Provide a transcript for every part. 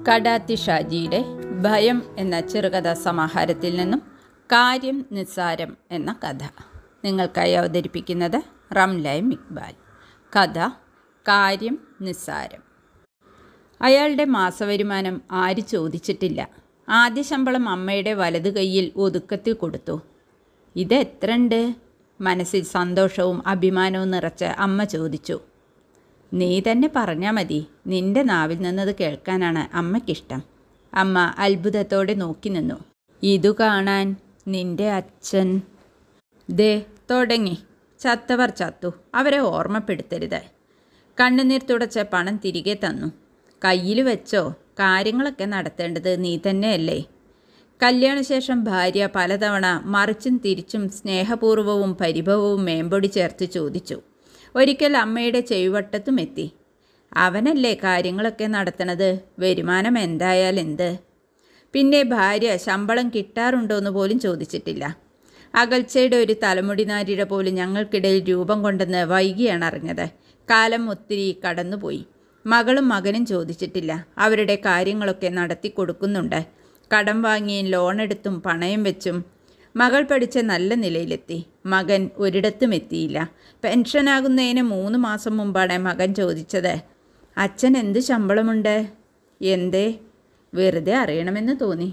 കടാത്തി ഷാജിയുടെ ഭയം എന്ന ചെറുകഥാ സമാഹാരത്തിൽ നിന്നും കാര്യം നിസ്സാരം എന്ന കഥ നിങ്ങൾക്കായി അവതരിപ്പിക്കുന്നത് റംലൈം ഇക്ബാൽ കഥ കാര്യം നിസ്സാരം അയാളുടെ മാസവരുമാനം ആര് ചോദിച്ചിട്ടില്ല ആദ്യ ശമ്പളം അമ്മയുടെ വലതു കൈയിൽ ഒതുക്കത്തിൽ കൊടുത്തു ഇത് എത്രണ്ട് മനസ്സിൽ സന്തോഷവും അഭിമാനവും നിറച്ച് അമ്മ ചോദിച്ചു നീ തന്നെ പറഞ്ഞാൽ മതി നിന്റെ നാവിൽ നിന്നത് കേൾക്കാനാണ് അമ്മയ്ക്കിഷ്ടം അമ്മ അത്ഭുതത്തോടെ നോക്കി നിന്നു ഇതു കാണാൻ നിന്റെ അച്ഛൻ ദേ തുടങ്ങി ചത്തവർ ചത്തു അവരെ ഓർമ്മപ്പെടുത്തരുത് കണ്ണുനീർ തുടച്ച പണം തിരികെ തന്നു കയ്യിൽ വെച്ചോ കാര്യങ്ങളൊക്കെ നടത്തേണ്ടത് നീ തന്നെയല്ലേ കല്യാണശേഷം ഭാര്യ പലതവണ മറിച്ചും തിരിച്ചും സ്നേഹപൂർവവും പരിഭവവും മേമ്പൊടി ചേർത്ത് ചോദിച്ചു ഒരിക്കൽ അമ്മയുടെ ചെവിവട്ടത്തും എത്തി അവനല്ലേ കാര്യങ്ങളൊക്കെ നടത്തണത് വരുമാനം എന്തായാൽ എന്ത് പിന്നെ ഭാര്യ ശമ്പളം കിട്ടാറുണ്ടോയെന്ന് പോലും ചോദിച്ചിട്ടില്ല അകൽച്ചയുടെ ഒരു തലമുടി നാരിഴ പോലും ഞങ്ങൾക്കിടയിൽ രൂപം കൊണ്ടെന്ന് വൈകിയാണ് അറിഞ്ഞത് കാലം ഒത്തിരി കടന്നുപോയി മകളും മകനും ചോദിച്ചിട്ടില്ല അവരുടെ കാര്യങ്ങളൊക്കെ നടത്തി കൊടുക്കുന്നുണ്ട് കടം വാങ്ങിയും ലോണെടുത്തും പണയം വെച്ചും മകൾ പഠിച്ച നല്ല നിലയിലെത്തി മകൻ ഒരിടത്തും എത്തിയില്ല പെൻഷനാകുന്നതിന് മൂന്ന് മാസം മുമ്പാണ് മകൻ ചോദിച്ചത് അച്ഛൻ എന്ത് ശമ്പളമുണ്ട് എന്തേ വെറുതെ അറിയണമെന്ന് തോന്നി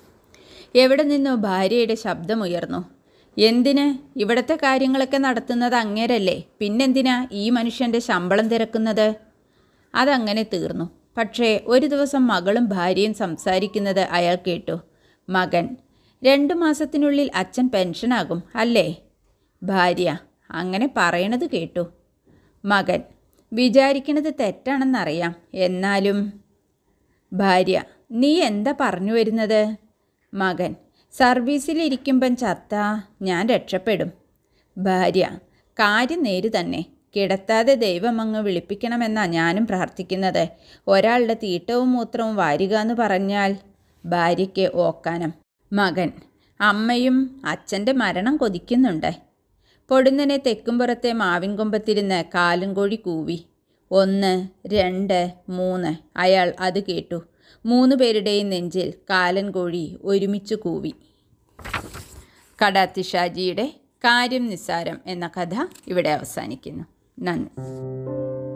എവിടെ നിന്നോ ഭാര്യയുടെ ശബ്ദമുയർന്നു എന്തിന് ഇവിടുത്തെ കാര്യങ്ങളൊക്കെ നടത്തുന്നത് അങ്ങേരല്ലേ പിന്നെന്തിനാ ഈ മനുഷ്യൻ്റെ ശമ്പളം തിരക്കുന്നത് അതങ്ങനെ തീർന്നു പക്ഷേ ഒരു ദിവസം മകളും ഭാര്യയും സംസാരിക്കുന്നത് അയാൾ കേട്ടു മകൻ രണ്ടു മാസത്തിനുള്ളിൽ അച്ഛൻ പെൻഷനാകും അല്ലേ ഭാര്യ അങ്ങനെ പറയണത് കേട്ടു മകൻ വിചാരിക്കണത് തെറ്റാണെന്നറിയാം എന്നാലും ഭാര്യ നീ എന്താ പറഞ്ഞു വരുന്നത് മകൻ സർവീസിലിരിക്കുമ്പം ചത്ത ഞാൻ രക്ഷപ്പെടും ഭാര്യ കാര്യം നേര് തന്നെ കിടത്താതെ ദൈവം അങ്ങ് വിളിപ്പിക്കണമെന്നാ ഞാനും പ്രാർത്ഥിക്കുന്നത് ഒരാളുടെ തീട്ടവും മൂത്രവും വാരിക എന്ന് പറഞ്ഞാൽ ഭാര്യയ്ക്ക് ഓക്കാനം മകൻ അമ്മയും അച്ഛൻ്റെ മരണം കൊതിക്കുന്നുണ്ട് പൊടുന്നനെ തെക്കുംപുറത്തെ മാവിൻകൊമ്പത്തിരുന്ന് കാലും കോഴി കൂവി ഒന്ന് രണ്ട് മൂന്ന് അയാൾ അത് കേട്ടു മൂന്ന് പേരുടെയും നെഞ്ചിൽ കാലൻ കോഴി ഒരുമിച്ച് കൂവി കടാത്തി ഷാജിയുടെ കാര്യം നിസ്സാരം എന്ന കഥ ഇവിടെ അവസാനിക്കുന്നു നന്ദി